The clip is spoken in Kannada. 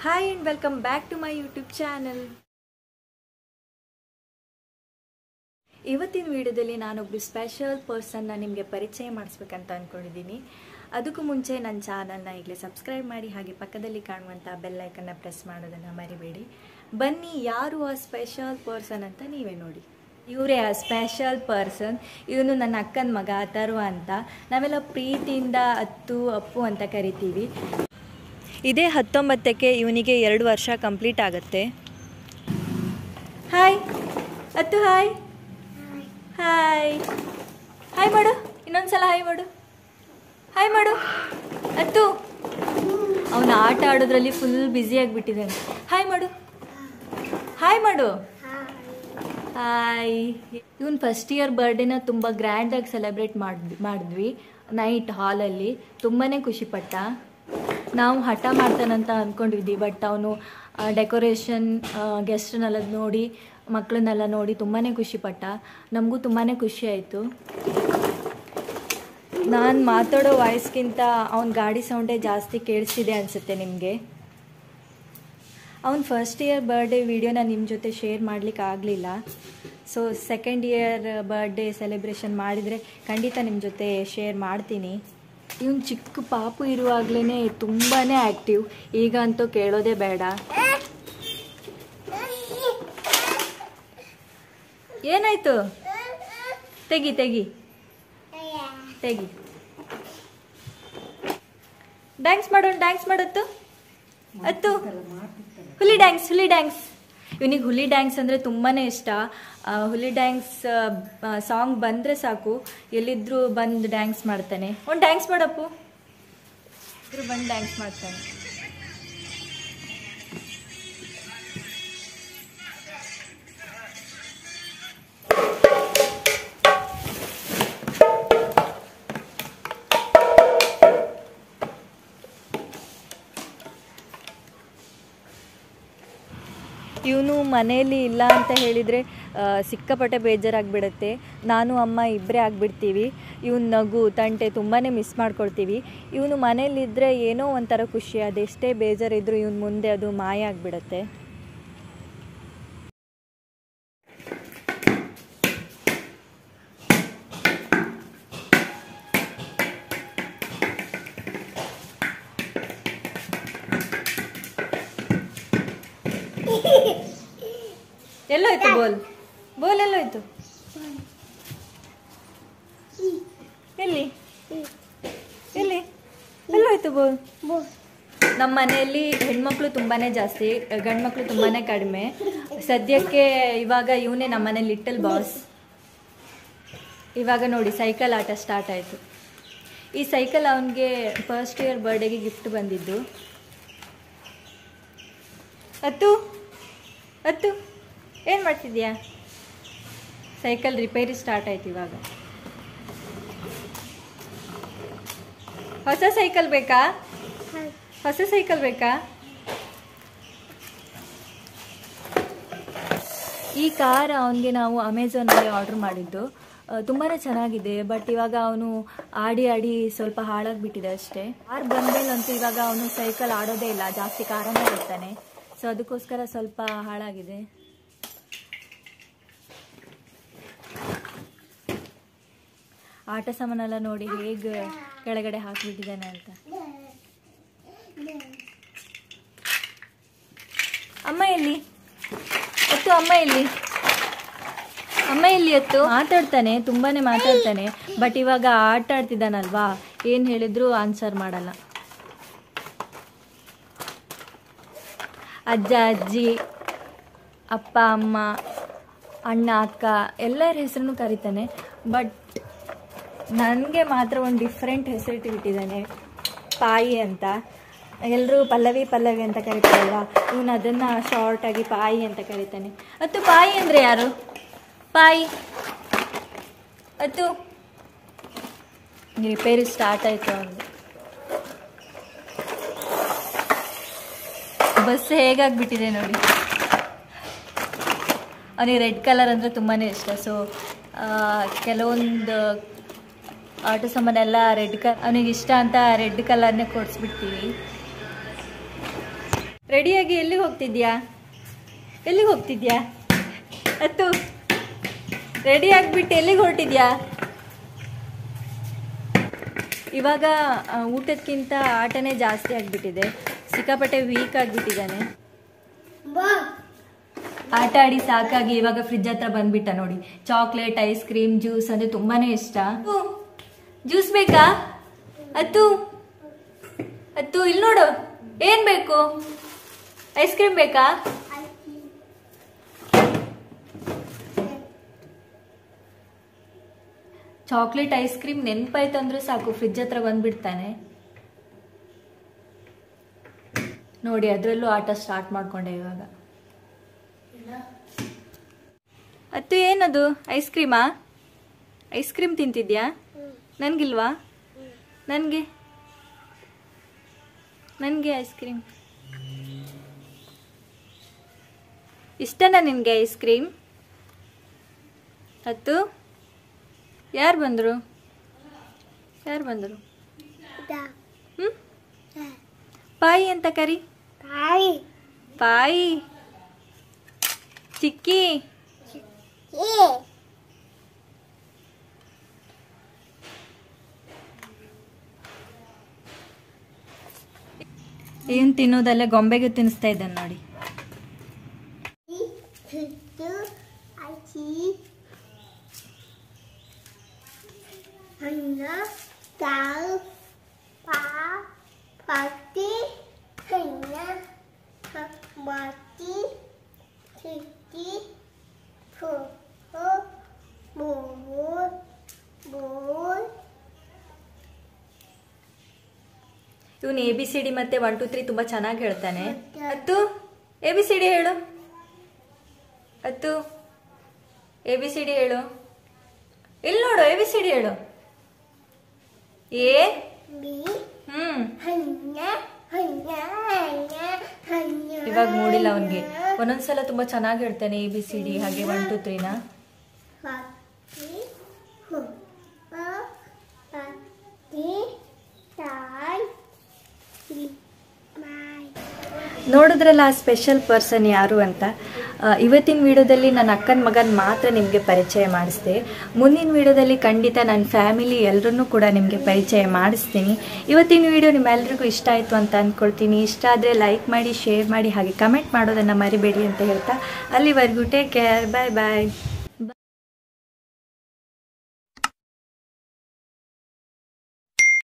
hi and welcome back to my YouTube channel ಇವತ್ತಿನ ವಿಡಿಯೋದಲ್ಲಿ ನಾನೊಬ್ರು ಸ್ಪೆಷಲ್ ಪರ್ಸನ್ನ ನಿಮಗೆ ಪರಿಚಯ ಮಾಡಿಸ್ಬೇಕಂತ ಅಂದ್ಕೊಂಡಿದ್ದೀನಿ ಅದಕ್ಕೂ ಮುಂಚೆ ನನ್ನ ಚಾನಲ್ನ ಈಗಲೇ ಸಬ್ಸ್ಕ್ರೈಬ್ ಮಾಡಿ ಹಾಗೆ ಪಕ್ಕದಲ್ಲಿ ಕಾಣುವಂಥ ಬೆಲ್ಲೈಕನ್ನ ಪ್ರೆಸ್ ಮಾಡೋದನ್ನು ಮರಿಬೇಡಿ ಬನ್ನಿ ಯಾರು ಆ ಸ್ಪೆಷಲ್ ಪರ್ಸನ್ ಅಂತ ನೀವೇ ನೋಡಿ ಇವರೇ ಆ ಸ್ಪೆಷಲ್ ಪರ್ಸನ್ ಇವನು ನನ್ನ ಅಕ್ಕನ ಮಗ ಅಥರ್ವ ಅಂತ ನಾವೆಲ್ಲ ಪ್ರೀತಿಯಿಂದ ಅತ್ತು ಅಪ್ಪು ಅಂತ ಕರಿತೀವಿ ಇದೇ ಹತ್ತೊಂಬತ್ತಕ್ಕೆ ಇವನಿಗೆ ಎರಡು ವರ್ಷ ಕಂಪ್ಲೀಟ್ ಆಗುತ್ತೆ ಹಾಯ್ ಅತ್ತು ಹಾಯ್ ಹಾಯ್ ಹಾಯ್ ಮಾಡು ಇನ್ನೊಂದ್ಸಲ ಹಾಯ್ ಮಾಡು ಹಾಯ್ ಮಾಡು ಅತ್ತು ಅವನು ಆಟ ಆಡೋದ್ರಲ್ಲಿ ಫುಲ್ ಬ್ಯುಸಿ ಆಗಿಬಿಟ್ಟಿದ್ದಾನೆ ಹಾಯ್ ಮಾಡು ಹಾಯ್ ಮಾಡು ಹಾಯ್ ಇವನ್ ಫಸ್ಟ್ ಇಯರ್ ಬರ್ಡೇನ ತುಂಬ ಗ್ರ್ಯಾಂಡಾಗಿ ಸೆಲೆಬ್ರೇಟ್ ಮಾಡಿದ್ವಿ ಮಾಡಿದ್ವಿ ನೈಟ್ ಹಾಲಲ್ಲಿ ತುಂಬಾ ಖುಷಿಪಟ್ಟ ನಾವು ಹಠ ಮಾಡ್ತಾನಂತ ಅಂದ್ಕೊಂಡಿದ್ವಿ ಬಟ್ ಅವನು ಡೆಕೋರೇಷನ್ ಗೆಸ್ಟ್ನೆಲ್ಲ ನೋಡಿ ಮಕ್ಕಳನ್ನೆಲ್ಲ ನೋಡಿ ತುಂಬಾ ಖುಷಿಪಟ್ಟ ನಮಗೂ ತುಂಬಾ ಖುಷಿ ಆಯಿತು ನಾನು ಮಾತಾಡೋ ವಾಯ್ಸ್ಗಿಂತ ಅವನ ಗಾಡಿ ಸೌಂಡೇ ಜಾಸ್ತಿ ಕೇಳಿಸ್ತಿದೆ ಅನಿಸುತ್ತೆ ನಿಮಗೆ ಅವ್ನ ಫಸ್ಟ್ ಇಯರ್ ಬರ್ಡೇ ವಿಡಿಯೋನ ನಿಮ್ಮ ಜೊತೆ ಶೇರ್ ಮಾಡ್ಲಿಕ್ಕೆ ಆಗಲಿಲ್ಲ so second year birthday celebration ಮಾಡಿದರೆ ಖಂಡಿತ ನಿಮ್ಮ ಜೊತೆ ಶೇರ್ ಮಾಡ್ತೀನಿ ಇವನು ಚಿಕ್ಕ ಪಾಪು ಇರುವಾಗಲೇ ತುಂಬಾ ಆ್ಯಕ್ಟಿವ್ ಈಗ ಅಂತೂ ಕೇಳೋದೇ ಬೇಡ ಏನಾಯ್ತು ತೆಗಿ ತೆಗಿ ತೆಗಿ ಡ್ಯಾನ್ಸ್ ಮಾಡೋಣ ಡ್ಯಾನ್ಸ್ ಮಾಡತ್ತು ಅತ್ತು ಹುಲಿ ಡ್ಯಾನ್ಸ್ ಹುಲಿ ಡ್ಯಾನ್ಸ್ ಇವನಿಗೆ ಹುಲಿ ಡ್ಯಾನ್ಸ್ ಅಂದರೆ ತುಂಬಾ ಇಷ್ಟ ಆ, ಹುಲಿ ಡ್ಯಾನ್ಸ್ ಸಾಂಗ್ ಬಂದರೆ ಸಾಕು ಎಲ್ಲಿದ್ರೂ ಬಂದು ಡ್ಯಾನ್ಸ್ ಮಾಡ್ತಾನೆ ಒಂದು ಡ್ಯಾನ್ಸ್ ಮಾಡಪ್ಪು ಇದ್ರು ಬಂದು ಡ್ಯಾನ್ಸ್ ಮಾಡ್ತಾನೆ ಇವನು ಮನೆಯಲ್ಲಿ ಇಲ್ಲ ಅಂತ ಹೇಳಿದರೆ ಸಿಕ್ಕಾಪಟ್ಟೆ ಬೇಜಾರಾಗಿಬಿಡುತ್ತೆ ನಾನು ಅಮ್ಮ ಇಬ್ಬರೇ ಆಗಿಬಿಡ್ತೀವಿ ಇವನು ನಗು ತಂಟೆ ತುಂಬಾ ಮಿಸ್ ಮಾಡ್ಕೊಳ್ತೀವಿ ಇವನು ಮನೇಲಿದ್ದರೆ ಏನೋ ಒಂಥರ ಖುಷಿ ಅದೆಷ್ಟೇ ಬೇಜಾರಿದ್ರೂ ಇವನು ಮುಂದೆ ಅದು ಮಾಯ ಆಗಿಬಿಡುತ್ತೆ ಎಲ್ಲೋಯ್ತು ಬೋಲ್ ಬೋಲ್ ಎಲ್ಲೋಯ್ತು ಎಲ್ಲಿ ಎಲ್ಲಿ ಎಲ್ಲೋಯ್ತು ಬೋಲ್ ನಮ್ಮ ಮನೆಯಲ್ಲಿ ಹೆಣ್ಮಕ್ಳು ತುಂಬಾನೇ ಜಾಸ್ತಿ ಗಂಡ್ಮಕ್ಳು ತುಂಬಾನೇ ಕಡಿಮೆ ಸದ್ಯಕ್ಕೆ ಇವಾಗ ಇವನೇ ನಮ್ಮ ಮನೇಲಿ ಲಿಟಲ್ ಬಾಸ್ ಇವಾಗ ನೋಡಿ ಸೈಕಲ್ ಆಟ ಸ್ಟಾರ್ಟ್ ಆಯಿತು ಈ ಸೈಕಲ್ ಅವನಿಗೆ ಫಸ್ಟ್ ಇಯರ್ ಬರ್ಡೇಗೆ ಗಿಫ್ಟ್ ಬಂದಿದ್ದು ಅತ್ತು ಅತ್ತು ಏನು ಮಾಡ್ತಿದ್ಯಾ ಸೈಕಲ್ ರಿಪೇರಿ ಸ್ಟಾರ್ಟ್ ಆಯ್ತು ಇವಾಗ ಹೊಸ ಸೈಕಲ್ ಬೇಕಾ ಹೊಸ ಸೈಕಲ್ ಬೇಕಾ ಈ ಕಾರ್ ಅವನಿಗೆ ನಾವು ಅಮೆಝಾನಲ್ಲಿ ಆರ್ಡರ್ ಮಾಡಿದ್ದು ತುಂಬಾ ಚೆನ್ನಾಗಿದೆ ಬಟ್ ಇವಾಗ ಅವನು ಆಡಿ ಆಡಿ ಸ್ವಲ್ಪ ಹಾಳಾಗ್ಬಿಟ್ಟಿದೆ ಅಷ್ಟೇ ಕಾರ್ ಬಂದ್ಮೇಲಂತೂ ಇವಾಗ ಅವನು ಸೈಕಲ್ ಆಡೋದೇ ಇಲ್ಲ ಜಾಸ್ತಿ ಕಾರನೇ ಇರ್ತಾನೆ ಸೊ ಅದಕ್ಕೋಸ್ಕರ ಸ್ವಲ್ಪ ಹಾಳಾಗಿದೆ ಆಟ ಸಾಮಾನೆಲ್ಲ ನೋಡಿ ಹೇಗೆ ಕೆಳಗಡೆ ಹಾಕಿಬಿಟ್ಟಿದ್ದಾನೆ ಅಂತ ಅಮ್ಮ ಎಲ್ಲಿ ಅತ್ತು ಅಮ್ಮ ಎಲ್ಲಿ ಅಮ್ಮ ಎಲ್ಲಿ ಅತ್ತು ಮಾತಾಡ್ತಾನೆ ತುಂಬಾನೇ ಮಾತಾಡ್ತಾನೆ ಬಟ್ ಇವಾಗ ಆಟ ಆಡ್ತಿದ್ದಾನಲ್ವಾ ಏನು ಹೇಳಿದ್ರು ಆನ್ಸರ್ ಮಾಡಲ್ಲ ಅಜ್ಜ ಅಜ್ಜಿ ಅಪ್ಪ ಅಮ್ಮ ಅಣ್ಣ ಅಕ್ಕ ಎಲ್ಲರ ಹೆಸರನ್ನು ಕರೀತಾನೆ ಬಟ್ ನನಗೆ ಮಾತ್ರ ಒಂದು ಡಿಫ್ರೆಂಟ್ ಹೆಸರಿಟ್ಟಿಬಿಟ್ಟಿದ್ದಾನೆ ಪಾಯಿ ಅಂತ ಎಲ್ಲರೂ ಪಲ್ಲವಿ ಪಲ್ಲವಿ ಅಂತ ಕರಿತಾರಲ್ವಾ ಇವನು ಅದನ್ನು ಶಾರ್ಟಾಗಿ ಪಾಯಿ ಅಂತ ಕರೀತಾನೆ ಅತ್ತು ಪಾಯಿ ಅಂದರೆ ಯಾರು ಪಾಯಿ ಅತ್ತು ರಿಪೇರಿ ಸ್ಟಾರ್ಟ್ ಆಯಿತು ಅವನು ಬಸ್ ಹೇಗಾಗ್ಬಿಟ್ಟಿದೆ ನೋಡಿ ಅವನಿಗೆ ರೆಡ್ ಕಲರ್ ಅಂದರೆ ತುಂಬಾ ಇಷ್ಟ ಸೊ ಕೆಲವೊಂದು ಆಟೋ ಸಾಮಾನೆಲ್ಲ ರೆಡ್ ಕಲರ್ ಅವನಿಗೆ ಇಷ್ಟ ಅಂತ ರೆಡ್ ಕಲರ್ನೇ ಕೊಡಿಸ್ಬಿಡ್ತೀವಿ ರೆಡಿಯಾಗಿ ಎಲ್ಲಿಗೆ ಹೋಗ್ತಿದ್ಯಾ ಎಲ್ಲಿಗೆ ಹೋಗ್ತಿದ್ಯಾ ಅತ್ತು ರೆಡಿ ಆಗಿಬಿಟ್ಟು ಎಲ್ಲಿಗೆ ಹೊರಟಿದ್ಯಾ ಇವಾಗ ಆ, ಊಟಕ್ಕಿಂತ ಆಟನೇ ಜಾಸ್ತಿ ಆಗಿಬಿಟ್ಟಿದೆ ಸಿಕ್ಕಾಪಟ್ಟೆ ವೀಕ್ ಆಗಿಬಿಟ್ಟಿದ್ದಾನೆ ಆಟ ಆಡಿ ಸಾಕಾಗಿ ಇವಾಗ ಫ್ರಿಜ್ ಹತ್ರ ಬಂದ್ಬಿಟ್ಟ ನೋಡಿ ಚಾಕ್ಲೇಟ್ ಐಸ್ ಕ್ರೀಮ್ ಜ್ಯೂಸ್ ಅಂದ್ರೆ ತುಂಬಾನೇ ಇಷ್ಟ ಜ್ಯೂಸ್ ಬೇಕಾ ಅತ್ತು ಅತ್ತು ಇಲ್ಲಿ ನೋಡು ಏನ್ ಬೇಕು ಐಸ್ ಕ್ರೀಮ್ ಬೇಕಾ ಚಾಕ್ಲೇಟ್ ಐಸ್ ಕ್ರೀಮ್ ನೆನಪಾಯ್ತು ಅಂದ್ರೆ ಸಾಕು ಫ್ರಿಜ್ ಹತ್ರ ಬಂದ್ಬಿಡ್ತಾನೆ ನೋಡಿ ಅದರಲ್ಲೂ ಆಟ ಸ್ಟಾರ್ಟ್ ಮಾಡ್ಕೊಂಡೆ ಇವಾಗ ಅತ್ತು ಏನದು ಐಸ್ ಕ್ರೀಮಾ ಐಸ್ ಕ್ರೀಮ್ ತಿಂತಿದ್ಯಾ ನನಗಿಲ್ವಾ ನನಗೆ ನನಗೆ ಐಸ್ ಕ್ರೀಮ್ ಇಷ್ಟನಾ ನಿನಗೆ ಐಸ್ ಕ್ರೀಮ್ ಅತ್ತು ಯಾರು ಬಂದರು ಯಾರು ಬಂದರು ಹ್ಞೂ ಪಾಯಿ ಅಂತ ಕರಿ ಪಾಯಿ ಚಿಕ್ಕಿ ಏನು ತಿನ್ನೋದಲ್ಲ ಗೊಂಬೆಗೆ ತಿನ್ನಿಸ್ತಾ ಇದ್ದಾನೆ ನೋಡಿ Hanya tahu pa pati hanya mati titi pu pu bu bu ಇವನು ಎ ಬಿ ಸಿ ಡಿ ಮತ್ತೆ ಒನ್ ಟು ತ್ರೀ ತುಂಬ ಚೆನ್ನಾಗಿ ಹೇಳ್ತಾನೆ ಅತ್ತು ಎ ಬಿ ಸಿ ಡಿ ಹೇಳು ಅತ್ತು ಎ ಬಿ ಸಿ ಡಿ ಹೇಳು ಇಲ್ಲಿ ನೋಡು ಎ ಬಿ ಸಿ ಡಿ ಹೇಳು ಏ bi ಹ್ಮ್ hanya hanya hanya hanya ಇವಾಗ ಮೂಡಿಲ್ಲ ಅವನಿಗೆ ಒಂದೊಂದ್ಸಲ ತುಂಬಾ ಚೆನ್ನಾಗಿ ಹೇಳ್ತಾನೆ ಎ ಬಿ ಸಿ ಡಿ ಹಾಗೆ ಒನ್ ಟು ತ್ರೀನ pati pu pu pati tai mai ನೋಡಿದ್ರಲ್ಲ ಆ ಸ್ಪೆಷಲ್ ಪರ್ಸನ್ ಯಾರು ಅಂತ ಆ, ಇವತ್ತಿನ ವಿಡಿಯೋದಲ್ಲಿ ನನ್ನ ಅಕ್ಕನ ಮಗನ ಮಾತ್ರ ನಿಮಗೆ ಪರಿಚಯ ಮಾಡಿಸ್ದೆ ಮುಂದಿನ ವಿಡಿಯೋದಲ್ಲಿ ಖಂಡಿತ ನನ್ನ ಫ್ಯಾಮಿಲಿ ಎಲ್ಲರನ್ನೂ ಕೂಡ ನಿಮಗೆ ಪರಿಚಯ ಮಾಡಿಸ್ತೀನಿ ಇವತ್ತಿನ ವಿಡಿಯೋ ನಿಮ್ಮೆಲ್ರಿಗೂ ಇಷ್ಟ ಆಯಿತು ಅಂತ ಅಂದ್ಕೊಳ್ತೀನಿ ಇಷ್ಟ ಆದರೆ ಲೈಕ್ ಮಾಡಿ ಶೇರ್ ಮಾಡಿ ಹಾಗೆ ಕಮೆಂಟ್ ಮಾಡೋದನ್ನು ಮರಿಬೇಡಿ ಅಂತ ಹೇಳ್ತಾ ಅಲ್ಲಿವರೆಗೂ ಟೇಕ್ ಕೇರ್ ಬಾಯ್ ಬಾಯ್